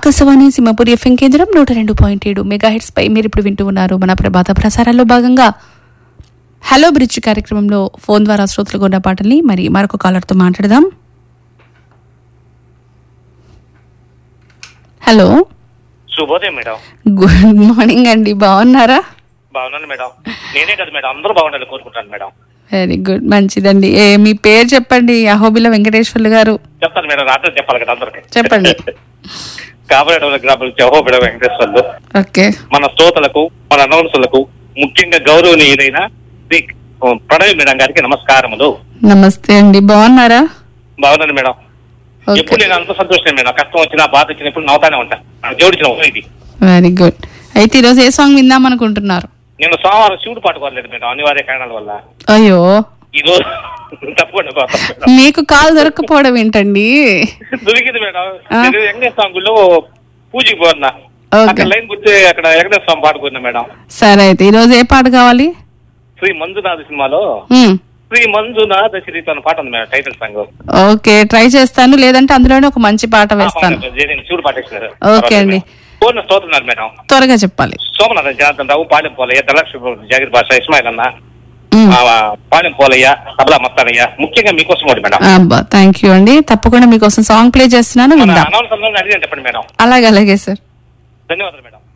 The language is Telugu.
ఆకాశవాణి సింహపురి ఎఫ్ఎం కేంద్రం నూట రెండు పాయింట్ ఏడు మెగా హిట్స్ పై మీరు ఇప్పుడు వింటూ ఉన్నారు మన ప్రభాత ప్రసారాల్లో భాగంగా హలో బ్రిడ్జ్ కార్యక్రమంలో ఫోన్ ద్వారా శ్రోతలకు ఉన్న పాటల్ని మరి మరొక కాలర్తో మాట్లాడదాం హలో శుభోదయం మేడం గుడ్ మార్నింగ్ అండి బాగున్నారా బాగున్నాను మేడం నేనే కదా మేడం అందరూ బాగుండాలి కోరుకుంటాను మేడం వెరీ గుడ్ మంచిదండి ఏ మీ పేరు చెప్పండి అహోబిల వెంకటేశ్వర్లు గారు చెప్తాను మేడం నా అడ్రస్ చెప్పాలి కదా అందరికి చెప్పండి కాబేడవల గ్రామాల చహోబిడ వెంకటేశ్వర్లు ఓకే మన శ్రోతలకు మన అనౌన్సులకు ముఖ్యంగా గౌరవనీయులైన శ్రీ ప్రణవి మేడం గారికి నమస్కారములు నమస్తే అండి బాగున్నారా బాగున్నాను మేడం ఓకే ఎప్పుడు నేను అంత సంతోషం మేడం కష్టం వచ్చినా బాధ వచ్చినా ఎప్పుడు నవ్వుతానే ఉంటాను నాకు జోడించిన ఒక ఇది వెరీ గుడ్ అయితే ఈరోజు ఏ సాంగ్ విందాం అనుకుంటున్నారు నేను సోమవారం శివుడు పాటుకోలేదు మేడం అనివార్య కారణాల వల్ల అయ్యో ఈ రోజు తప్పకుండా పోతాను మేడం మీకు కాల్ దొరకపోవడం ఏంటండి దొరికింది మేడం ఆ? నేను వెంకటేశ్వర గుడిలో పూజకి పోతున్నా ఓకే. అక్కడ లైన్ గుర్తి అక్కడ వెంకటేశ్వర స్వామి పాడుకున్నా మేడం సరే అయితే ఈరోజు ఏ పాట కావాలి శ్రీ మంజునాథ సినిమాలో మ్మ్. శ్రీ మంజునాథ శ్రీత అన్న పాట ఉంది madam title song okay try చేస్తాను లేదంటే అందులోనే ఒక మంచి పాట వేస్తాను శివుడు పాటేసినారు ఓకే అండి. ఫోన్ స్తోత్రున్నారు మేడం త్వరగా చెప్పాలి సోమనాథన్ జనార్దన్ రావు పాలెం పోలయ్య ధనలక్ష్మి జాగిర్ భాష ఇస్మాయిల్ అన్న మ్మ్. ఆ, పాలెం పోలయ్య సబలా మస్తానయ్య ముఖ్యంగా మీకోసం ఒకటి మేడం అబ్బా థ్యాంక్ యూ అండి తప్పకుండా మీకోసం సాంగ్ ప్లే చేస్తున్నాను మన విందాం అనౌన్సర్ అడిగాను చెప్పండి మేడం అలాగే అలాగే సార్ ధన్యవాదాలు మేడం